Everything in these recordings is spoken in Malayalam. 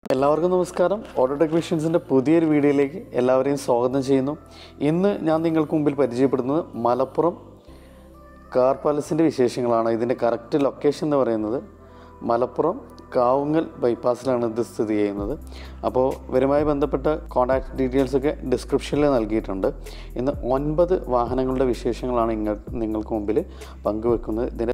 എല്ലാവർക്കും നമസ്കാരം ഓട്ടോ ടെക്നീഷ്യൻസിൻ്റെ പുതിയൊരു വീഡിയോയിലേക്ക് എല്ലാവരെയും സ്വാഗതം ചെയ്യുന്നു ഇന്ന് ഞാൻ നിങ്ങൾക്ക് മുമ്പിൽ പരിചയപ്പെടുന്നത് മലപ്പുറം കാർ പാലസിൻ്റെ വിശേഷങ്ങളാണ് ഇതിൻ്റെ കറക്റ്റ് ലൊക്കേഷൻ എന്ന് പറയുന്നത് മലപ്പുറം കാവുങ്ങൽ ബൈപ്പാസിലാണ് ഇത് സ്ഥിതി ചെയ്യുന്നത് അപ്പോൾ ഇവരുമായി ബന്ധപ്പെട്ട കോൺടാക്ട് ഡീറ്റെയിൽസൊക്കെ ഡിസ്ക്രിപ്ഷനിൽ നൽകിയിട്ടുണ്ട് ഇന്ന് ഒൻപത് വാഹനങ്ങളുടെ വിശേഷങ്ങളാണ് ഇങ്ങ നിങ്ങൾക്ക് മുമ്പിൽ പങ്കുവെക്കുന്നത് ഇതിൻ്റെ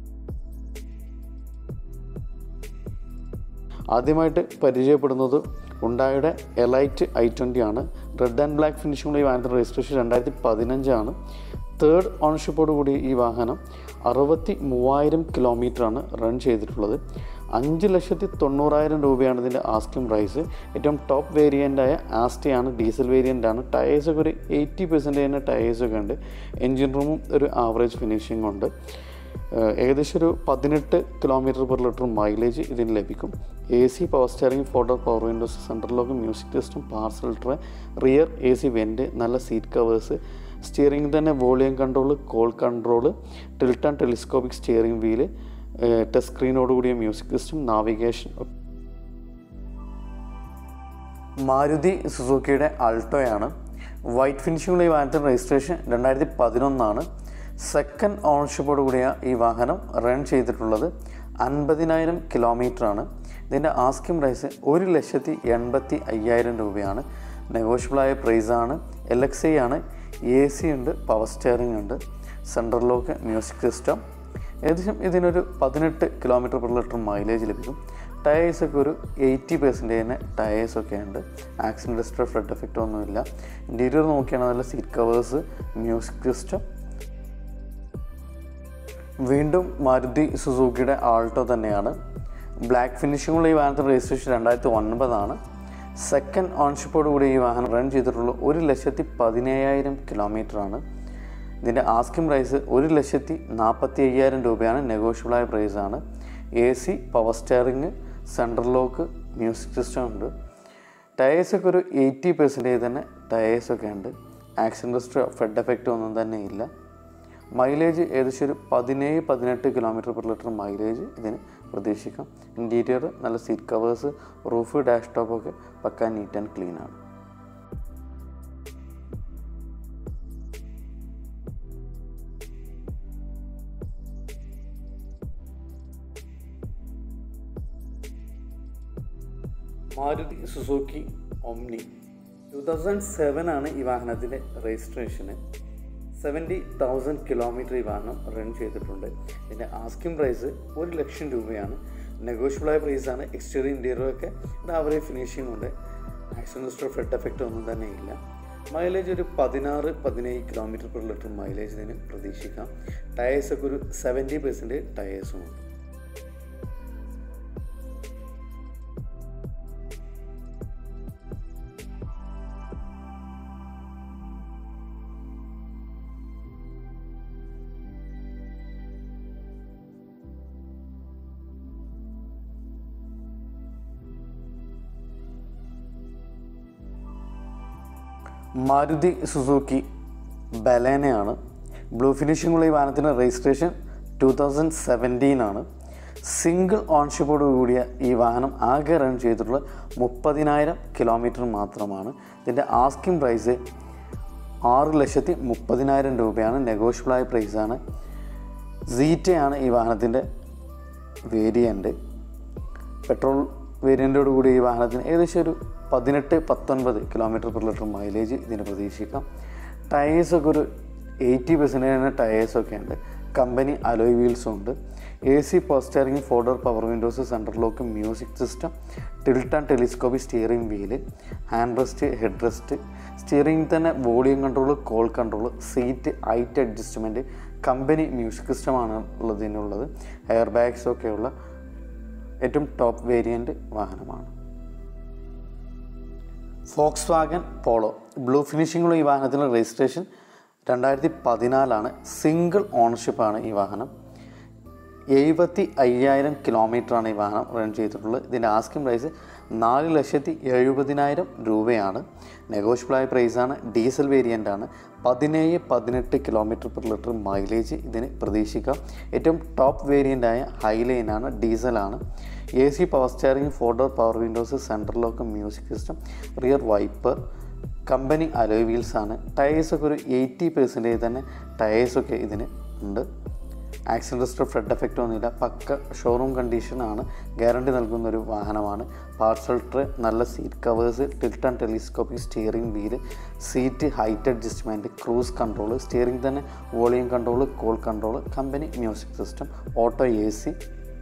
ആദ്യമായിട്ട് പരിചയപ്പെടുന്നത് ഉണ്ടായുടെ എലൈറ്റ് ഐ ട്വൻ്റി ആണ് റെഡ് ആൻഡ് ബ്ലാക്ക് ഫിനിഷിംഗുള്ള ഈ വാഹനത്തിൻ്റെ രജിസ്ട്രേഷൻ രണ്ടായിരത്തി പതിനഞ്ചാണ് തേർഡ് ഓണർഷിപ്പോട് കൂടി ഈ വാഹനം അറുപത്തി മൂവായിരം കിലോമീറ്ററാണ് റൺ ചെയ്തിട്ടുള്ളത് അഞ്ച് ലക്ഷത്തി തൊണ്ണൂറായിരം രൂപയാണ് ഇതിൻ്റെ ആസ്കിംഗ് പ്രൈസ് ഏറ്റവും ടോപ്പ് വേരിയൻ്റായ ആസ്റ്റിയാണ് ഡീസൽ വേരിയൻ്റാണ് ടയേഴ്സൊക്കെ ഒരു എയ്റ്റി പെർസെൻറ്റേജ് തന്നെ ടയേഴ്സൊക്കെ ഉണ്ട് എൻജിൻ റൂമും ഒരു ആവറേജ് ഫിനിഷിംഗ് ഉണ്ട് ഏഹ് ഏകദേശം ഒരു പതിനെട്ട് കിലോമീറ്റർ പെർ ലിറ്റർ മൈലേജ് ഇതിന് ലഭിക്കും A C power steering photo power windows central lock music system parcel tray rear A C vent നല്ല സീറ്റ് കവേഴ്സ് സ്റ്റിയറിംഗ് തന്നെ volume control call control tilt and telescopic steering wheel touch സ്ക്രീനോട് കൂടിയ മ്യൂസിക് സിസ്റ്റം നാവിഗേഷൻ മാരുതി സുസുക്കിയുടെ ആൾട്ടോയാണ് വൈറ്റ് ഫിനിഷിംഗുള്ള ഈ വാഹനത്തിൻ്റെ രജിസ്ട്രേഷൻ രണ്ടായിരത്തി പതിനൊന്നാണ് സെക്കൻഡ് ഓണർഷിപ്പോട് കൂടിയ ഈ വാഹനം റൺ ചെയ്തിട്ടുള്ളത് അൻപതിനായിരം ആണ് ഇതിൻ്റെ ആസ്കിംഗ് പ്രൈസ് ഒരു ലക്ഷത്തി എൺപത്തി അയ്യായിരം രൂപയാണ് നെഗോഷ്യബിളായ പ്രൈസാണ് എൽ എക്സ് ഐ ആണ് എ സി ഉണ്ട് പവർ സ്റ്റിയറിംഗ് ഉണ്ട് സെൻട്രൽ ലോക്ക് മ്യൂസിക് സിസ്റ്റം ഏകദേശം ഇതിനൊരു പതിനെട്ട് കിലോമീറ്റർ പെർ ലിറ്റർ മൈലേജ് ലഭിക്കും ടയേഴ്സൊക്കെ ഒരു എയ്റ്റി പെർസെൻറ്റേജിന് ടയേഴ്സൊക്കെ ഉണ്ട് ആക്സിഡൻറ്റ് ഹിസ്റ്ററി ഫ്ലഡ് എഫക്റ്റ് ഒന്നുമില്ല ഇൻറ്റീരിയർ നോക്കിയാണെങ്കിൽ നല്ല സീറ്റ് കവേഴ്സ് മ്യൂസിക് സിസ്റ്റം വീണ്ടും മാരുതി സുസുക്കിയുടെ ആൾട്ടോ തന്നെയാണ് ബ്ലാക്ക് ഫിനിഷിങ്ങുള്ള ഈ വാഹനത്തിൻ്റെ രജിസ്ട്രേഷൻ രണ്ടായിരത്തി ഒൻപതാണ് സെക്കൻഡ് ഓൺഷിപ്പോട് കൂടി ഈ വാഹനം റൺ ചെയ്തിട്ടുള്ള ഒരു ലക്ഷത്തി പതിനയ്യായിരം കിലോമീറ്ററാണ് ഇതിൻ്റെ ആസ്കിംഗ് പ്രൈസ് ഒരു ലക്ഷത്തി നാൽപ്പത്തി അയ്യായിരം രൂപയാണ് നെഗോഷ്യബിളായ പ്രൈസാണ് A C power steering central lock music system ഉണ്ട് ടയേഴ്സൊക്കെ ഒരു എയ്റ്റി പെർസെൻറ്റേജ് തന്നെ ടയേഴ്സൊക്കെ ഉണ്ട് ആക്സിഡൻറ്റ് ഹിസ്റ്ററി ഫെഡ് എഫക്റ്റ് ഒന്നും തന്നെ ഇല്ല മൈലേജ് ഏകദേശം ഒരു പതിനേഴ് പതിനെട്ട് കിലോമീറ്റർ പെർ ലിറ്റർ മൈലേജ് ഇതിന് പ്രതീക്ഷിക്കാം ഇൻറ്റീരിയർ നല്ല സീറ്റ് കവേഴ്സ് റൂഫ് ഡാഷ് ടോപ്പൊക്കെ പക്കാ നീറ്റ് ആൻഡ് ക്ലീൻ ആണ് Maruti Suzuki Omni two thousand seven ആണ് ഈ വാഹനത്തിൻ്റെ രജിസ്ട്രേഷന് സെവൻറ്റി തൗസൻഡ് കിലോമീറ്റർ ഈ വാഹനം റൺ ചെയ്തിട്ടുണ്ട് ഇതിൻ്റെ ആസ്കിംഗ് പ്രൈസ് ഒരു ലക്ഷം രൂപയാണ് നെഗോഷ്യബിളായ പ്രൈസാണ് എക്സ്റ്റീരിയർ ഇൻറ്റീരിയർ ഒക്കെ ഒരു ആവറേജ് ഫിനിഷിംഗ് ഉണ്ട് ആക്സിഡൻറ്റ് ഹിസ്റ്ററി ഫ്ലഡ് എഫക്റ്റ് ഒന്നും തന്നെ ഇല്ല മൈലേജ് ഒരു പതിനാറ് പതിനേഴ് കിലോമീറ്റർ പെർ ലിറ്റർ മൈലേജ് ഇതിന് പ്രതീക്ഷിക്കാം ടയേഴ്സൊക്കെ ഒരു സെവൻറ്റി പെർസെൻറ്റേജ് ടയേഴ്സും ഉണ്ട് മാരുതി സുസുക്കി ബലേനയാണ് ബ്ലൂ ഫിനിഷിംഗുള്ള ഈ വാഹനത്തിൻ്റെ രജിസ്ട്രേഷൻ ടു തൗസൻഡ് സെവൻറ്റീൻ ആണ് സിംഗിൾ ഓൺഷിപ്പോട് കൂടിയ ഈ വാഹനം ആകെ റൺ ചെയ്തിട്ടുള്ള മുപ്പതിനായിരം കിലോമീറ്റർ മാത്രമാണ് ഇതിൻ്റെ ആസ്കിംഗ് പ്രൈസ് ആറ് ലക്ഷത്തി മുപ്പതിനായിരം രൂപയാണ് നെഗോഷ്യബിളായ പ്രൈസാണ് സീറ്റയാണ് ഈ വാഹനത്തിൻ്റെ വേരിയൻ്റ് പെട്രോൾ വേരിയൻ്റോട് കൂടി ഈ വാഹനത്തിന് ഏകദേശം ഒരു പതിനെട്ട് പത്തൊൻപത് കിലോമീറ്റർ പെർ ലിറ്റർ മൈലേജ് ഇതിന് പ്രതീക്ഷിക്കാം ടയേഴ്സൊക്കെ ഒരു എയ്റ്റി പെർസെൻറ്റേജ് ടയേഴ്സൊക്കെ ഉണ്ട് കമ്പനി അലോയ് വീൽസും ഉണ്ട് A C power steering four door power windows central lock music system tilt and telescopic steering wheel hand rest head rest steering തന്നെ volume control call control seat height adjustment company music സിസ്റ്റമാണ് ഉള്ളതിനുള്ളത് എയർ ബാഗ്സൊക്കെയുള്ള ഏറ്റവും ടോപ്പ് വേരിയൻ്റ് വാഹനമാണ് ഫോക്സ് വാഗൻ പോളോ ബ്ലൂ ഫിനിഷിങ്ങുള്ള ഈ വാഹനത്തിൻ്റെ രജിസ്ട്രേഷൻ രണ്ടായിരത്തി പതിനാലാണ് സിംഗിൾ ഓണർഷിപ്പാണ് ഈ വാഹനം എഴുപത്തി അയ്യായിരം കിലോമീറ്ററാണ് ഈ വാഹനം റൺ ചെയ്തിട്ടുള്ളത് ഇതിൻ്റെ ആസ്കിംഗ് പ്രൈസ് നാല് ലക്ഷത്തി എഴുപതിനായിരം രൂപയാണ് നെഗോഷ്യബിളായ പ്രൈസാണ് ഡീസൽ വേരിയൻ്റ് ആണ് പതിനേഴ് പതിനെട്ട് കിലോമീറ്റർ പെർ ലിറ്റർ മൈലേജ് ഇതിന് പ്രതീക്ഷിക്കാം ഏറ്റവും ടോപ്പ് വേരിയൻ്റായ ഹൈലൈനാണ് ഡീസലാണ് A C power steering four door power windows central lock music system rear wiper company alloy wheels ആണ് ടയേഴ്സൊക്കെ ഒരു എയ്റ്റി പെർസെൻറ്റേജ് തന്നെ ടയേഴ്സൊക്കെ ഇതിന് ഉണ്ട് ആക്സിഡൻറ്റ് ഫ്ലഡ് എഫക്റ്റ് ഒന്നുമില്ല പക്ക ഷോറൂം കണ്ടീഷനാണ് ഗ്യാരണ്ടി നൽകുന്ന ഒരു വാഹനമാണ് പാർസൽ ട്രേ നല്ല seat covers tilt and telescopic steering wheel seat height adjustment cruise control steering തന്നെ volume control call control company music system auto A C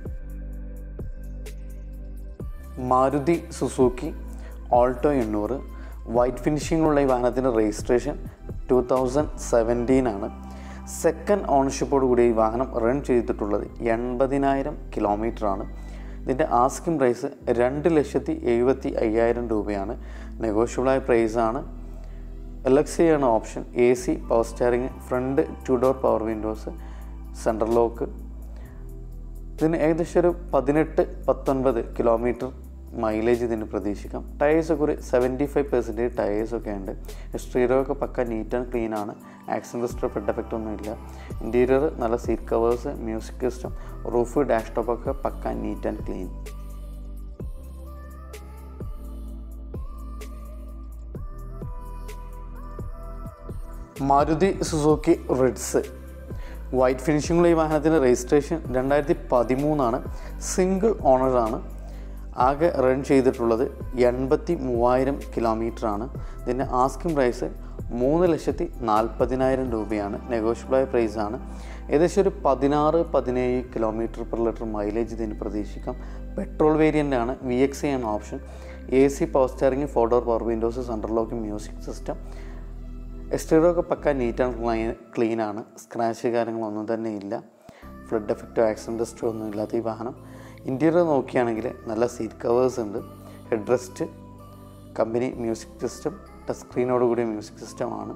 Maruti Suzuki Alto എണ്ണൂറ് വൈറ്റ് ഫിനിഷിങ്ങുള്ള ഈ വാഹനത്തിൻ്റെ രജിസ്ട്രേഷൻ ടു തൗസൻഡ് സെവൻറ്റീൻ ആണ് സെക്കൻഡ് ഓണർഷിപ്പോട് കൂടി ഈ വാഹനം റൺ ചെയ്തിട്ടുള്ളത് എൺപതിനായിരം ആണ് ഇതിൻ്റെ ആസ്കിംഗ് പ്രൈസ് രണ്ട് ലക്ഷത്തി എഴുപത്തി അയ്യായിരം രൂപയാണ് നെഗോഷ്യബിളായ പ്രൈസാണ് എൽ എക്സ് ആണ് option A C power steering front two door power windows central lock ഇതിന് ഏകദേശം ഒരു പതിനെട്ട് പത്തൊൻപത് കിലോമീറ്റർ മൈലേജ് ഇതിന് പ്രതീക്ഷിക്കാം ടയേഴ്സൊക്കെ ഒരു സെവൻറ്റി ഫൈവ് പെർസെൻറ്റേജ് ടയേഴ്സൊക്കെ ഉണ്ട് സ്റ്റീറോയൊക്കെ പക്ക നീറ്റ് ആൻഡ് ക്ലീൻ ആണ് ആക്സിഡൻറ്റ് ഹിസ്റ്ററി ഫെഡ് എഫക്റ്റ് ഒന്നുമില്ല ഇൻറ്റീരിയർ നല്ല seat covers music system roof dash ടോപ്പൊക്കെ pakka neat and clean Maruti Suzuki Ritz white ഫിനിഷിങ്ങുള്ള ഈ വാഹനത്തിൻ്റെ രജിസ്ട്രേഷൻ രണ്ടായിരത്തി പതിമൂന്നാണ് സിംഗിൾ ഓണറാണ് ആകെ റൺ ചെയ്തിട്ടുള്ളത് എൺപത്തി മൂവായിരം കിലോമീറ്ററാണ് ഇതിൻ്റെ ആസ്കിംഗ് പ്രൈസ് മൂന്ന് ലക്ഷത്തി നാൽപ്പതിനായിരം രൂപയാണ് നെഗോഷ്യബിളായ പ്രൈസാണ് ഏകദേശം ഒരു പതിനാറ് പതിനേഴ് കിലോമീറ്റർ പെർ ലിറ്റർ മൈലേജ് ഇതിന് പ്രതീക്ഷിക്കാം പെട്രോൾ വേരിയൻ്റ് ആണ് വി എക്സ് ആണ് option A C power steering four door power windows central lock music system stereo ഒക്കെ പക്ക നീറ്റ് ആൻഡ് ക്ലീൻ ക്ലീൻ ആണ് സ്ക്രാച്ച് കാര്യങ്ങളൊന്നും തന്നെ ഇല്ല ഫ്ലഡ് എഫക്റ്റോ ആക്സിഡൻറ്റ് ഹിസ്റ്ററി ഒന്നും ഇല്ലാത്ത ഈ വാഹനം ഇൻറ്റീരിയർ നോക്കുകയാണെങ്കിൽ നല്ല സീറ്റ് കവേഴ്സ് ഉണ്ട് head rest company music system touch സ്ക്രീനോട് കൂടിയ മ്യൂസിക് സിസ്റ്റമാണ്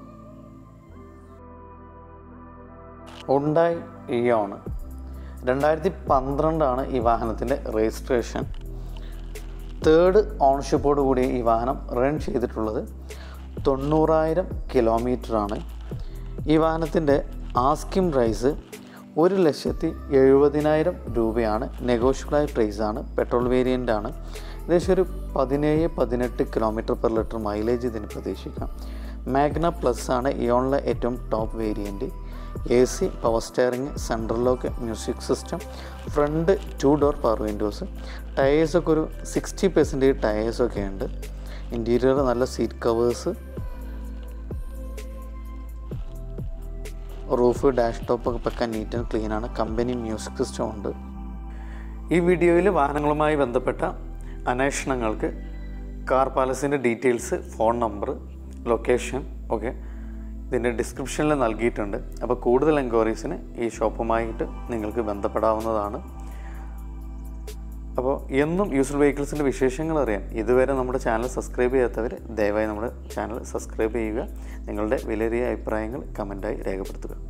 ഉണ്ടായി ഇയോണ് രണ്ടായിരത്തി പന്ത്രണ്ടാണ് ഈ വാഹനത്തിൻ്റെ രജിസ്ട്രേഷൻ തേർഡ് ഓണർഷിപ്പോട് കൂടി ഈ വാഹനം റൺ ചെയ്തിട്ടുള്ളത് തൊണ്ണൂറായിരം കിലോമീറ്ററാണ് ഈ വാഹനത്തിൻ്റെ ആസ്കിംഗ് പ്രൈസ് ഒരു ലക്ഷത്തി എഴുപതിനായിരം രൂപയാണ് നെഗോഷ്യബിളായ പ്രൈസാണ് പെട്രോൾ വേരിയൻ്റ് ആണ് ഏകദേശം ഒരു പതിനേഴ് പതിനെട്ട് കിലോമീറ്റർ പെർ ലിറ്റർ മൈലേജ് ഇതിന് പ്രതീക്ഷിക്കാം മാഗ്ന പ്ലസ് ആണ് ഇയോണിലെ ഏറ്റവും top variant A C power steering central lock music system front two door power windows ടയേഴ്സൊക്കെ ഒരു സിക്സ്റ്റി പെർസെൻറ്റേജ് ടയേഴ്സൊക്കെ ഉണ്ട് ഇൻറ്റീരിയർ നല്ല seat covers roof dash top ഒക്കെ പക്ക നീറ്റ് ആൻഡ് ക്ലീൻ ആണ് കമ്പനി മ്യൂസിക് സിസ്റ്റം ഉണ്ട് ഈ വീഡിയോയിൽ വാഹനങ്ങളുമായി ബന്ധപ്പെട്ട അന്വേഷണങ്ങൾക്ക് കാർ പാലസിൻ്റെ ഡീറ്റെയിൽസ് ഫോൺ നമ്പർ ലൊക്കേഷൻ ഒക്കെ ഇതിൻ്റെ ഡിസ്ക്രിപ്ഷനിൽ നൽകിയിട്ടുണ്ട് അപ്പോൾ കൂടുതൽ എൻക്വയറീസിന് ഈ ഷോപ്പുമായിട്ട് നിങ്ങൾക്ക് ബന്ധപ്പെടാവുന്നതാണ് അപ്പോൾ എന്നും യൂസ്ഡ് വെഹിക്കിൾസിൻ്റെ വിശേഷങ്ങൾ അറിയാൻ ഇതുവരെ നമ്മുടെ ചാനൽ സബ്സ്ക്രൈബ് ചെയ്യാത്തവർ ദയവായി നമ്മുടെ ചാനൽ സബ്സ്ക്രൈബ് ചെയ്യുക നിങ്ങളുടെ വിലയേറിയ അഭിപ്രായങ്ങൾ കമൻറ്റായി രേഖപ്പെടുത്തുക